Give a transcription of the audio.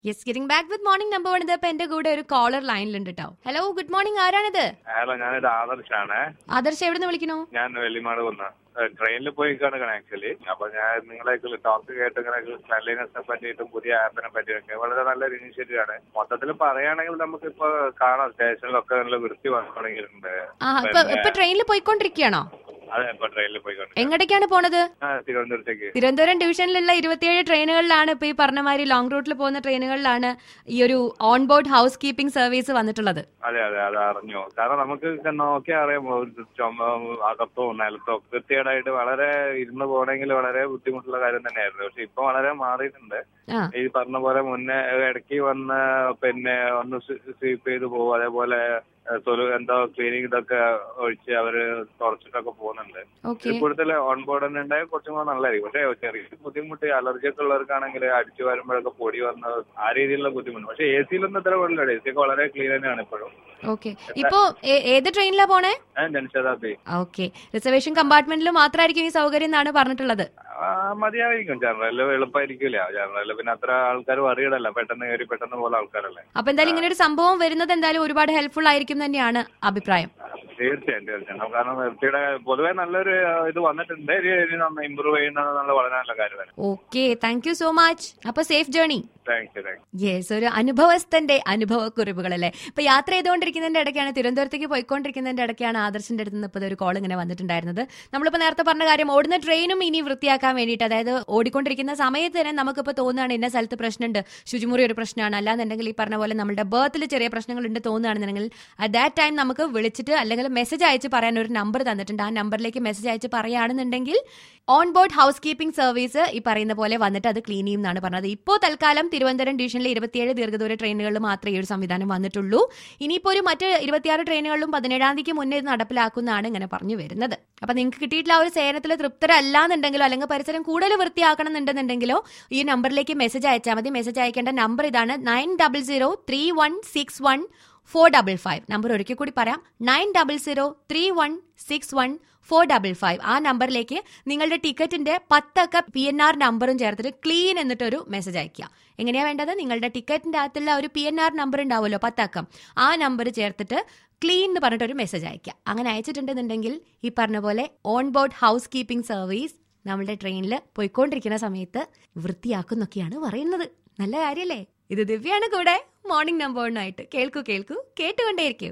yes getting back with morning number one ഇപ്പൊ എന്റെ കൂടെ ഒരു കോളർ ലൈനിലുണ്ട് കേട്ടോ ഹലോ ഗുഡ് മോർണിംഗ് ആരാണിത് ഹലോ ഞാനിത് ആദർശാണ് ആദർശ് എവിടെ നിന്ന് വിളിക്കണു ഞാൻ വെള്ളിമാട് വന്ന് ട്രെയിനിൽ പോയി കാണുകയാണ് ആക്ച്വലി അപ്പൊ ഞാൻ നിങ്ങളെ ടോക്ക് കേട്ട് ഇങ്ങനെ ക്ലീനസിനെ പറ്റിയിട്ടും പുതിയ ആപ്പിനെ പറ്റിയൊക്കെ വളരെ നല്ലൊരു ഇനിഷ്യേറ്റീവ് ആണ് മൊത്തത്തിൽ പറയുകയാണെങ്കിൽ നമുക്ക് ഇപ്പൊ കാണാം സ്റ്റേഷനിലൊക്കെ നല്ല വൃത്തി വന്നു തുടങ്ങിയിട്ടുണ്ട് ആ ഇപ്പൊ ഇപ്പൊ ട്രെയിനിൽ പോയിക്കൊണ്ടിരിക്കുകയാണോ അതെ ഇപ്പൊ ട്രെയിനിൽ പോയിക്കൊണ്ട് എങ്ങോട്ടേക്കാണ് പോണത് ആ തിരുവനന്തപുരത്തേക്ക് തിരുവനന്തപുരം ഡിവിഷനിലുള്ള ഇരുപത്തിയേഴ് ട്രെയിനുകളിലാണ് ഇപ്പൊ ഈ പറഞ്ഞ മാതിരി ലോങ് റൂട്ടിൽ പോകുന്ന ട്രെയിനുകളിലാണ് ഈ ഒരു on board housekeeping service വന്നിട്ടുള്ളത് അതെ അതെ അത് അറിഞ്ഞു കാരണം നമുക്ക് നോക്കിയാൽ അറിയാം ഒരു ചുമ അകത്തോ നിലത്തോ വൃത്തികേടായിട്ട് വളരെ ഇരുന്ന് പോകണമെങ്കിൽ വളരെ ബുദ്ധിമുട്ടുള്ള കാര്യം തന്നെയായിരുന്നു പക്ഷെ ഇപ്പൊ വളരെ മാറിയിട്ടുണ്ട് ആ ഈ പറഞ്ഞ പോലെ മുന്നേ ഇടയ്ക്ക് വന്ന് പിന്നെ ഒന്ന് സ്വീപ്പ് ചെയ്ത് പോകും അതേപോലെ ഏഹ്, തൊലു എന്തോ ക്ലീനിങ് ഇതൊക്കെ ഒഴിച്ച് അവര് തുടച്ചിട്ടൊക്കെ പോകുന്നുണ്ട് ഓക്കെ കൂടുതൽ ഓൺ ബോർഡ് തന്നെ ഉണ്ടായാൽ കുറച്ചും കൂടെ നല്ലതായിരിക്കും പക്ഷേ ചെറിയ ബുദ്ധിമുട്ട് അലർജി ഒക്കെ ഉള്ളവർക്കാണെങ്കിൽ അടിച്ചു വരുമ്പോഴൊക്കെ പൊടി വന്ന് ആ രീതിയിലുള്ള ബുദ്ധിമുട്ട് പക്ഷേ എ സിയിലൊന്നും ഇത്ര വെള്ളം എ സി ഒക്കെ വളരെ ക്ലീൻ തന്നെയാണ് ഇപ്പോഴും ഓക്കെ ഇപ്പോ ഏ- ഏത് ട്രെയിനിലാ പോണേ ഏഹ്, ജനശതാബ്ദി ഓക്കെ റിസർവേഷൻ കമ്പാർട്ട്മെന്റിൽ മാത്രമായിരിക്കും ഈ സൗകര്യം എന്നാണ് പറഞ്ഞിട്ടുള്ളത് ആ, മതിയായിരിക്കും ജനറലിൽ എളുപ്പമായിരിക്കില്ല ജനറലിൽ പിന്നെ അത്ര ആൾക്കാർ അറിയണല്ല പെട്ടെന്ന് കയറി പെട്ടെന്ന് പോലെ ആൾക്കാരല്ലേ അപ്പൊ എന്തായാലും ഇങ്ങനെ ഒരു സംഭവം വരുന്നത് എന്തായാലും ഒരുപാട് ഹെൽപ്ഫുൾ ആയിരിക്കും തന്നെയാണ് അഭിപ്രായം തീർച്ചയായും തീർച്ചയായും കാരണം വൃത്തിയുടെ പൊതുവെ നല്ലൊരു ആ, ഇത് വന്നിട്ടുണ്ട് ഇനി ഇനി നന്നായി ഇമ്പ്രൂവ് ചെയ്യുന്നത് നല്ല വളരെ നല്ല കാര്യമാണ് okay thank you so much അപ്പൊ safe journey thank you thank yes ഒരു അനുഭവസ്ഥന്റെ അനുഭവ കുറിപ്പുകളല്ലേ ഇപ്പൊ യാത്ര ചെയ്തുകൊണ്ടിരിക്കുന്നതിന്റെ ഇടയ്ക്കാണ് തിരുവനന്തപുരത്തേക്ക് പോയിക്കൊണ്ടിരിക്കുന്നതിന്റെ ഇടയ്ക്കാണ് ആദർശിന്റെ അടുത്ത് നിന്ന് ഇപ്പോൾ ഒരു കോൾ ഇങ്ങനെ വന്നിട്ടുണ്ടായിരുന്നത് നമ്മളിപ്പോ നേരത്തെ പറഞ്ഞ കാര്യം ഓടുന്ന ട്രെയിനും ഇനി വൃത്തിയാക്കാൻ വേണ്ടിയിട്ട് അതായത് ഓടിക്കൊണ്ടിരിക്കുന്ന സമയത്ത് തന്നെ നമുക്കിപ്പോൾ തോന്നുകയാണ് ഇന്ന സ്ഥലത്ത് പ്രശ്നമുണ്ട് ശുചിമുറി ഒരു പ്രശ്നമാണ് അല്ലാന്നുണ്ടെങ്കിൽ ഈ പറഞ്ഞ പോലെ നമ്മുടെ ബർത്തിൽ ചെറിയ പ്രശ്നങ്ങളുണ്ട് തോന്നുകയാണെന്നുണ്ടെങ്കിൽ അറ്റ് ദാറ്റ് ടൈം നമുക്ക് വിളിച്ചിട്ട് അല്ലെങ്കിൽ മെസ്സേജ് അയച്ച് പറയാൻ ഒരു നമ്പർ തന്നിട്ടുണ്ട് ആ നമ്പറിലേക്ക് മെസ്സേജ് അയച്ച് പറയുകയാണെന്നുണ്ടെങ്കിൽ on board housekeeping service ഈ പറയുന്ന പോലെ വന്നിട്ട് അത് ക്ലീൻ ചെയ്യും എന്നാണ് പറഞ്ഞത് ഇപ്പോൾ തൽക്കാലം തിരുവനന്തപുരം ഡിവിഷനിലെ ഇരുപത്തിയേഴ് ദീർഘദൂര ട്രെയിനുകളിൽ മാത്രമേ ഈ ഒരു സംവിധാനം വന്നിട്ടുള്ളൂ ഇനിയിപ്പോൾ ഒരു മറ്റ് ഇരുപത്തിയാറ് ട്രെയിനുകളിലും പതിനേഴാം തീയതിക്ക് മുന്നേ ഇത് നടപ്പിലാക്കുന്നതാണ് ഇങ്ങനെ പറഞ്ഞു വരുന്നത് അപ്പൊ നിങ്ങൾക്ക് കിട്ടിയിട്ടുള്ള ആ ഒരു സേവനത്തിൽ തൃപ്തരല്ലാന്നുണ്ടെങ്കിലോ അല്ലെങ്കിൽ പരിസരം കൂടുതൽ വൃത്തിയാക്കണം എന്നുണ്ടെന്നുണ്ടെങ്കിലോ ഈ നമ്പറിലേക്ക് മെസ്സേജ് അയച്ചാൽ മതി മെസ്സേജ് അയക്കേണ്ട നമ്പർ ഇതാണ് nine double zero three one six one four double five number ഒരിക്കൽ കൂടി പറയാം nine double zero three one six one four double five ആ നമ്പറിലേക്ക് നിങ്ങളുടെ ടിക്കറ്റിന്റെ പത്തക്ക പി എൻ ആർ നമ്പറും ചേർത്തിട്ട് ക്ലീൻ എന്നിട്ടൊരു മെസ്സേജ് അയക്കുക എങ്ങനെയാ വേണ്ടത് നിങ്ങളുടെ ടിക്കറ്റിന്റെ അകത്തുള്ള ഒരു പി എൻ ആർ നമ്പർ ഉണ്ടാവുമല്ലോ പത്തക്കം ആ നമ്പർ ചേർത്തിട്ട് ക്ലീൻ എന്ന് പറഞ്ഞിട്ട് ഒരു മെസ്സേജ് അയക്കുക അങ്ങനെ അയച്ചിട്ടുണ്ടെന്നുണ്ടെങ്കിൽ ഈ പറഞ്ഞ പോലെ on board housekeeping service നമ്മുടെ ട്രെയിനിൽ പോയിക്കൊണ്ടിരിക്കുന്ന സമയത്ത് വൃത്തിയാക്കുന്നൊക്കെയാണ് പറയുന്നത് നല്ല കാര്യല്ലേ ഇത് ദിവ്യാണ് കൂടെ മോർണിംഗ് നമ്പറിനായിട്ട് കേൾക്കൂ കേൾക്കൂ കേട്ടുകൊണ്ടേയിരിക്കൂ